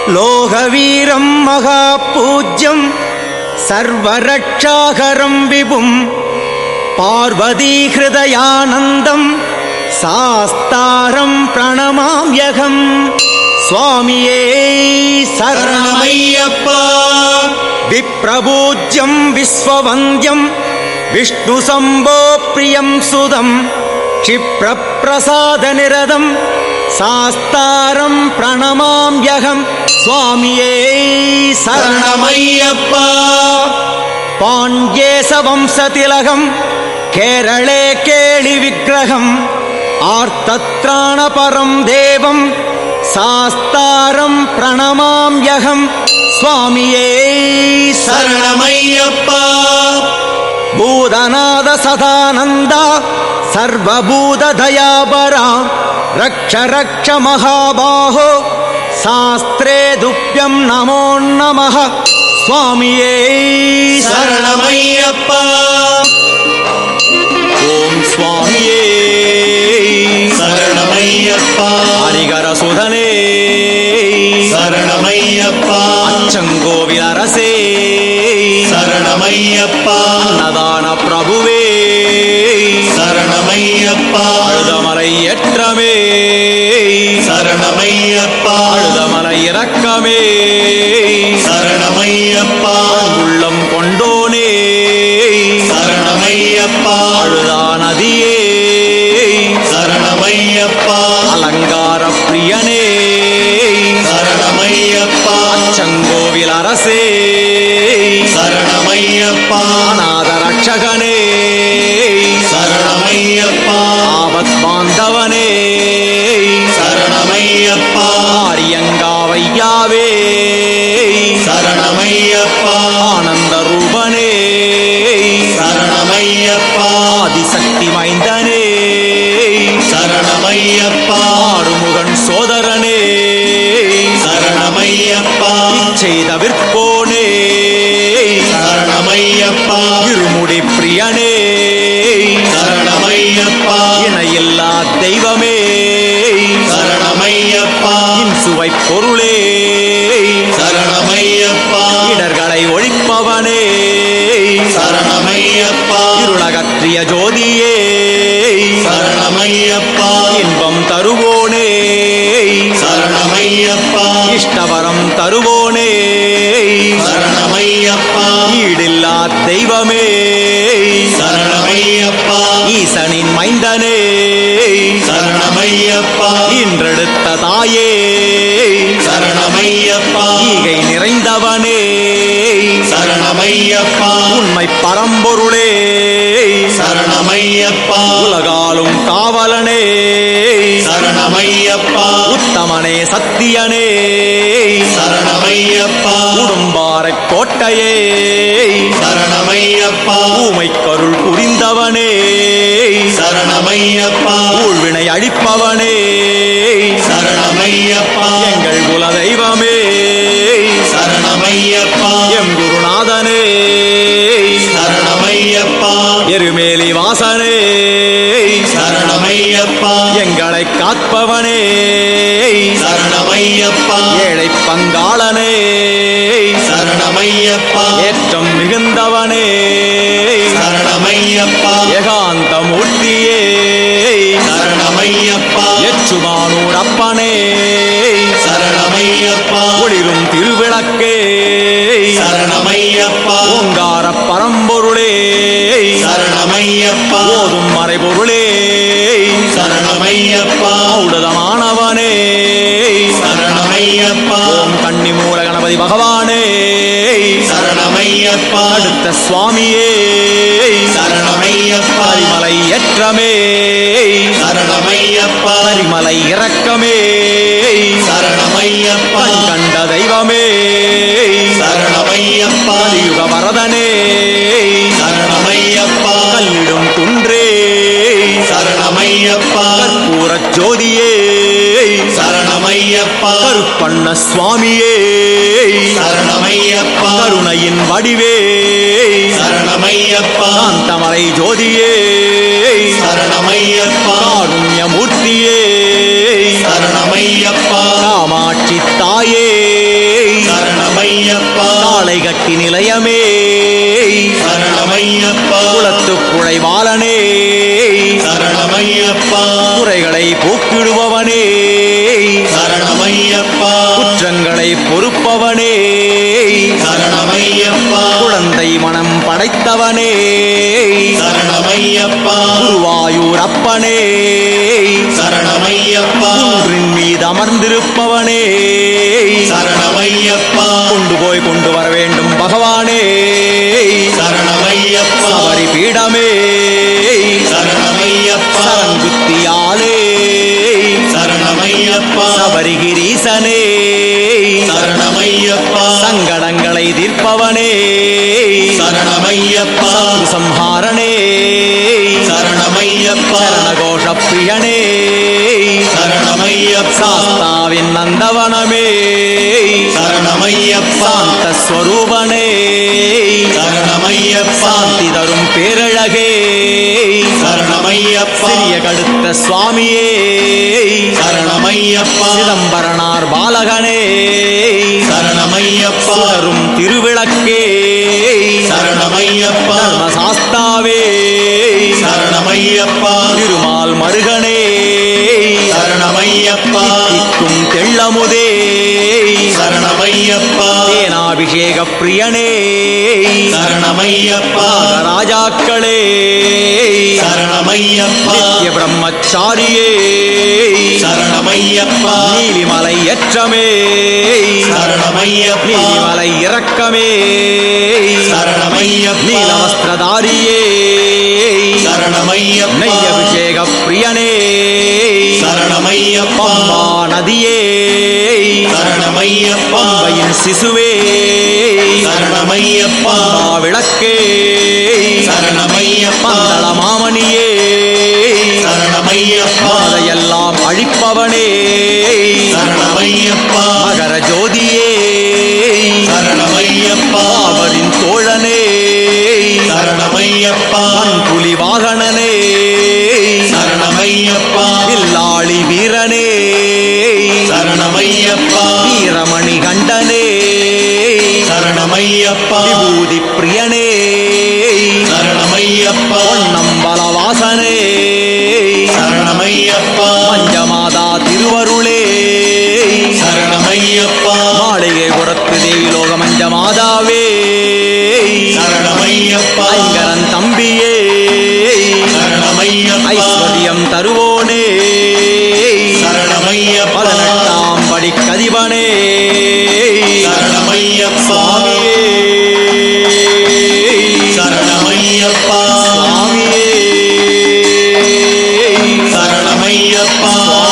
लोकवीरम् महापूज्यम् सर्वरक्षाकरम् विभुम् पार्वतीहृदयानन्दम् सास्तारम् प्रणमाम्यहम् स्वामिये शरणमय्य சரணமையப்பா विप्रपूज्यम् विश्ववन्द्यम् विष्णुसम्भो प्रियम् सुदम् क्षिप्रप्रसादनिरदम् सास्तारम् प्रणमाम्यहम् स्वामिये शरणमय्य சரணமையப்பா पाण्ड्येशवंशतिलकम् केरळे केळिविग्रहम् आर्तत्राणपरम् देवम् सास्तारम् प्रणमाम्यहम् स्वामिये शरण சரணமையப்பா भूतनाद सदानन्द सर्वभूतदयापरा रक्ष रक्ष महाबाहो शास्त्रे दुभ्यम् नमो नमः स्वामिये शरण சரணமையப்பா ॐ स्वामिये சரணமையப்பா हरिहरसुधने சரணமையப்பா अच्चङ्गोविलरसे சரணமையப்பா अन्नदान प्रभुवे சரணமையப்பா அழுதமலை ஏற்றமே சரணமையப்பா அழுதமலை இறக்கமே சரணமையப்பா உள்ளம் கொண்டோனே சரணமையப்பா அழுதா நதியே சரணமையப்பா அலங்கார பிரியனே சரணமையப்பா செங்கோவில் அரசே சரணமையப்பா அநாத ரட்சகனே சரணமையப்பா ஆபத் பாந்தவனே சரணமையப்பா ஆரியங்காவையாவே சரணமையப்பா ஆனந்த ரூபனே சரணமையப்பா ஆதிசக்தி மைந்தனே சரணமையப்பா ஆறுமுகன் சோதரனே சரணமையப்பா செய்த விற்போனே சரணமையப்பா இருமுடி பிரியனே சரணமையப்பா இணையில்லா தெய்வமே சரணமையப்பா சுவை பொருளே சரணமையப்பா இடர்களை ஒழிப்பவனே சரணமையப்பா இருளகற்றிய ஜோதியே சரணமையப்பா இன்பம் தருவோனே சரணமையப்பா இஷ்டவரம் தருவோனே சரணமையப்பா ஈடில்லா தெய்வமே சரணமையப்பா ஈசனின் மைந்தனே சரணமையப்பா இன்றெடுத்த தாயே சரணமையப்பா ஈகை நிறைந்தவனே சரணமையப்பா உண்மை பரம்பொருளே சரணமையப்பா உலகாலும் காவலனே சரணமையப்பா உத்தமனே சத்தியனே சரணமையப்பா உடும்பார கோட்டையே சரணமையப்பா ஊமை கருள் புரிந்தவனே சரணமையப்பா ஊழ்வினை அழிப்பவனே சரணமையப்பா எங்கள் குல தெய்வமே சரணமையப்பா எம் குருநாதனே சரணமையப்பா எருமேலி வாசனே சரணமையப்பா எங்களை காப்பவனே சரணமையப்பா ஏழை பங்காளனே சரணமையப்பா ஏற்றம் மிகுந்தவனே சரணமையப்பா ஏகாந்த மூர்த்தியே சரணமையப்பா எச்சுமானூர் அப்பனே சரணமையப்பா ஒளிரும் திருவிளக்கே சரணமையப்பா ஓங்கார பரம்பொருளே சரணமையப்பா ஓதும் மறைபொருளே சரணமையப்பா ஔடதமானவனே சரணமையப்பா ஓம் கன்னிமூல கணபதி பகவானே சரணமையப்பா அடுத்த சுவாமியே சரணமையப்பா பரிமலை ஏற்றமே சரணமையப்பா பரிமலை இறக்கமே சரணமையப்பா கண் கண்ட தெய்வமே சரணமையப்பா கலியுக வரதனே சரணமையப்பா கல்லிடும் குன்றே சரணமையப்பா கற்பூரச் ஜோதியே சரணமையப்பா கருப்பண்ண சுவாமியே சரணமையப்பா கருணையின் வடிவே சரணமையப்பா காந்தமலை ஜோதியே சரணமையப்பா காருண்ய மூர்த்தியே சரணமையப்பா காமாட்சி தாயே குறைகளை போக்கிடுபவனே சரணமையப்பா குற்றங்களை பொறுப்பவனே சரணமையப்பா குழந்தை மனம் படைத்தவனே சரணமையப்பா குருவாயூர் அப்பனே சரணமையப்பா குன்றின் மீது அமர்ந்திருப்பவனே சரணமையப்பா கொண்டு போய் கொண்டு வர வேண்டும் பகவானே சரணமையப்பா சபரி பீடமே சரணமையப்பா சரங்குத்தியாலே சரணமையப்பா சபரிகிரீசனே சரணமையப்பா சங்கடங்களை தீர்ப்பவனே சரணமையப்பா சம்ஹாரணே சரணமையப்பா சரணகோஷ பிரியனே சரணமையப்பா சாஸ்தாவின் நந்தவனமே சரணமையப்பா சாந்த ஸ்வரூபனே சரணமையப்பா சாந்தி தரும் பேரழகே சரணமையப்பா சிறிய கடுத்த சுவாமியே சரணமையப்பா சிதம்பரனார் பாலகனே சரணமையப்பா சுடரும் திருவிளக்கே சரணமையப்பா தர்மசாஸ்தாவே சரணமையப்பா திருமால் மருகனே சரணமையப்பா திக்கும் தெள்ளமுதே சரணமையப்பா தேனாபிஷேக பிரியனே சரணமையப்பா ராஜாக்களே சரணமையப்பா நித்ய பிரம்மச்சாரியே சரணமையப்பா நீலிமலை ஏற்றமே சரணமையப்பா நீலிமலை இறக்கமே சரணமையப்பா நீலவஸ்திரதாரியே சரணமையப்பா நெய் அபிஷேக பிரியனே சரணமையப்பா பம்பா நதியே சரணமையப்பா பம்பையின் சிசுவே சரணமையப்பா பம்பா விளக்கே சரணமையப்பா பந்தள மாமணியே சரணமையப்பா அதையெல்லாம் அழிப்பவனே சரணமையப்பா மகர ஜோதியே சரணமையப்பா அவரின் தோழனே சரணமையப்பா புலி வாகனனே சரணமையப்பா வில்லாளி வீரனே சரணமையப்பா வீரமணி கண்டனே சரணமையப்பா விபூதி பிரியனே சரணமையப்பா பொன்னம்பலவாசனே சரணமையப்பா பஞ்சமாதா திருவருளே சரணமையப்பா மாளிகை புறத்து தேவி லோக மஞ்சமாதாவே சரணமையப்பா ஐங்கரன் தம்பியே சரணமையப்பா ஐஸ்வர்யம் தருவோனே சரணமையப்பா பதினெட்டாம் படி கதிபனே சரணமையப்பா சுவாமியே சரணமையப்பா சுவாமியே சரணமையப்பா